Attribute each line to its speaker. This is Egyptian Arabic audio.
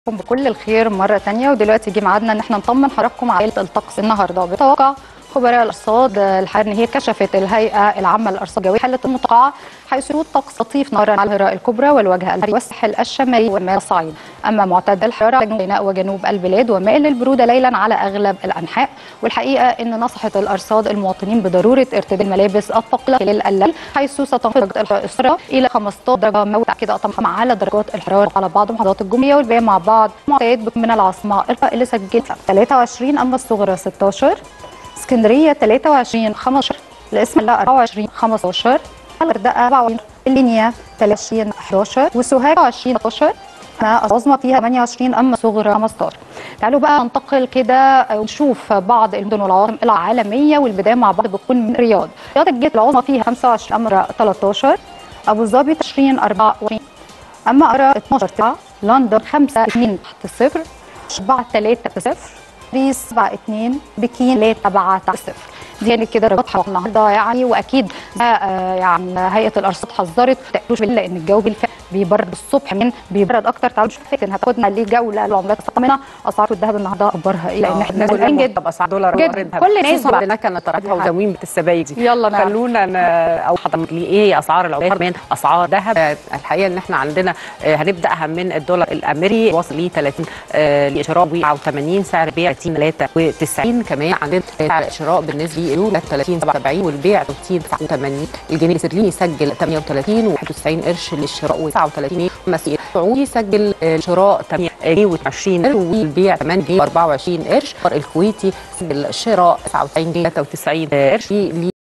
Speaker 1: بكل الخير مرة تانية ودلوقتي جه ميعادنا ان احنا نطمن حضراتكم على الطقس النهارده بتوقع خبراء الارصاد الحقيقه ان هي كشفت الهيئه العامه للارصاد الجويه حاله المتوقعه حيث يكون طقس لطيف نهارا على القاهره الكبرى والوجه البحري والساحل الشمالي ومال الصعيد اما معتدل الحراره جنوب سيناء وجنوب البلاد ومائل للبروده ليلا على اغلب الانحاء والحقيقه ان نصحت الارصاد المواطنين بضروره ارتداء الملابس الثقيله خلال الليل حيث ستنخفض درجه الحراره الى 15 درجه مئويه كده طبعا على درجات الحراره على بعض محافظات الجمهوريه والباقي مع بعض معتاد من العاصمه اللي سجلت 23 اما الصغرى 16 اسكندريه 23 15 الاسم الله 24 15 الغردقه 24 اللينيا 30 11 وسوهاج 20 11 العظمى فيها 28 اما صغرى 15 تعالوا بقى ننتقل كده ونشوف بعض المدن والعواصم العالميه والبدايه مع بعض بتكون من الرياض رياض الجيش العظمى فيها 25 اما 13 ابو ظبي 20 24 اما ارى 12 9 لندن 5 2 تحت الصفر 4 3 0 باريس 7 2 بكين 3 7 تحت الصفر دي يعني كده درجات حراره النهارده يعني واكيد آه يعني هيئه الارصاد حذرت ما تاكلوش بالليل لان الجو بالفعل بيبرد الصبح من بيبرد اكتر تعالوا نشوف فاتن هتاخدنا لجوله العملات الثمينه اسعار الذهب النهارده اخبارها ايه لان احنا قلقانين جدا
Speaker 2: باسعار دولار
Speaker 1: جدا كل الناس
Speaker 2: بعد لنا كانت طرحها وتموين السبايك دي
Speaker 1: يلا نعم
Speaker 2: خلونا ن... او حضرتك لي ايه اسعار العملات من اسعار ذهب الحقيقه ان احنا عندنا هنبداها من الدولار الامريكي واصل ل 30 لشراء 89 سعر بيع 30 93 كمان عندنا سعر شراء بالنسبه لليورو 30 77 والبيع 30 89 الجنيه الاسترليني يسجل 38 و91 قرش للشراء و39 مسير السعودي سجل شراء 28 قرش والبيع 8 جنيه و24 قرش الكويتي سجل شراء 99 93 قرش